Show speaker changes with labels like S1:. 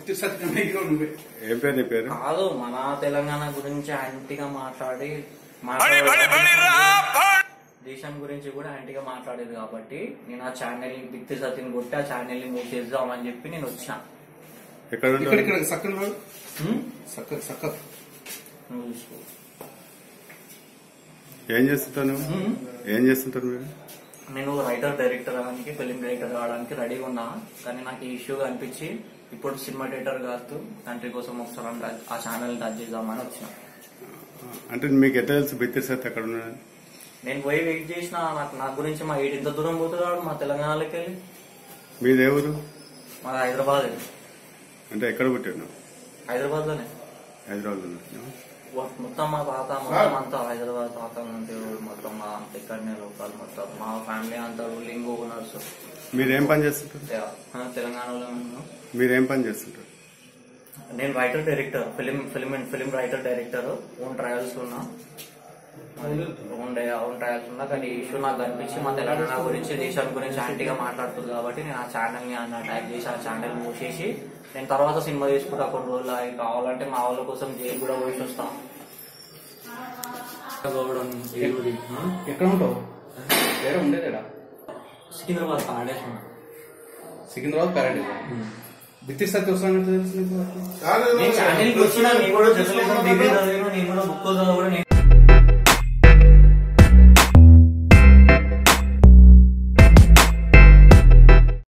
S1: బిత్తి సత్యమే హీరో నువ్వే
S2: ఏం పేరు నీ పేరు
S3: కాదు మన తెలంగాణ గురించి యాంటీగా మాట్లాడి మాట్లాడే దేశం గురించి కూడా యాంటీగా మాట్లాడేది కాబట్టి నేను ఆ ఛానల్ ని బిత్తి సతిని కొట్టి ఆ ఛానల్ ని మూవ్ చేద్దామని చెప్పి నేను వచ్చిన
S2: ఎక్కడ
S1: ఇక్కడ
S2: ఉంటావు
S1: ఇక్కడ సక్కన రాదు
S3: హ్మ్?
S1: సక్క సక్క
S3: నువ్వు చూసుకో
S2: ఏం చేస్తుంటావు నువ్వు
S3: హ్మ్?
S2: ఏం చేస్తుంటారు మీరు
S3: నేను రైటర్ డైరెక్టర్ అవడానికి ఫిలిం డైరెక్టర్ కావడానికి రెడీగా ఉన్నా కానీ నాకు ఈ ఇష్యూగా అనిపించి ఇప్పుడు సినిమా డైరెక్టర్ కాదు కంట్రీ కోసం ఒకసారి ఆ ఛానల్ టచ్ చేద్దామని వచ్చిన
S2: అంటే మీకు ఎట్లా తెలుసు బిత్తిరి సత్ అక్కడ ఉన్నాడని
S3: నేను పోయి వెయిట్ చేసిన నాకు నా గురించి మా ఏడు ఇంత దూరం పోతున్నాడు మా తెలంగాణలోకి వెళ్ళి
S2: మీది ఏ ఊరు
S3: మా హైదరాబాద్
S2: అంటే ఎక్కడ పుట్టాడు నువ్వు
S3: హైదరాబాద్ లోనే
S2: హైదరాబాద్ ఉన్నాడు
S3: మొత్తం మా తాత మొత్తం అంతా హైదరాబాద్ తాత నుండి మొత్తం మా అంత ఇక్కడనే లోకల్ మొత్తం మా ఫ్యామిలీ అంతా రూలింగ్ ఓనర్స్
S2: మీరేం పని చేస్తుంటారు
S3: తెలంగాణలో ఉన్నాం.
S2: మీరేం పని చేస్తుంటారు
S3: నేను writer director film film and film writer director on trials ఉన్నా ఓన్ డే- ఓన్ ట్రయల్స్ ఉన్నా కానీ ఈ ఇష్యూ నాకు కనిపించి మా తెలంగాణ గురించి దేశం గురించి యాంటీగా మాట్లాడుతుంది కాబట్టి నేను ఆ ఛానల్ ని అన్న ట్యాగ్ చేసి ఆ ఛానల్ మూసేసి నేను తర్వాత సినిమా తీసుకుంటా కొన్ని రోజులు అవి కావాలంటే మా వాళ్ళ కోసం జైలు కూడా పోయి వస్తా
S1: ఎక్కడ ఉంటావు వేరే ఉండేదేడా
S3: సికింద్రాబాద్ పాడేసిన
S1: సికింద్రాబాద్ ప్యారడైజ్ బిత్తి సత్య వస్తానంటే తెలుసు నీకు
S3: నేను ఛానల్కి వచ్చినా నేను కూడా జర్నలిజం డిగ్రీ చదివిన నేను కూడా బుక్ చదివిన నేను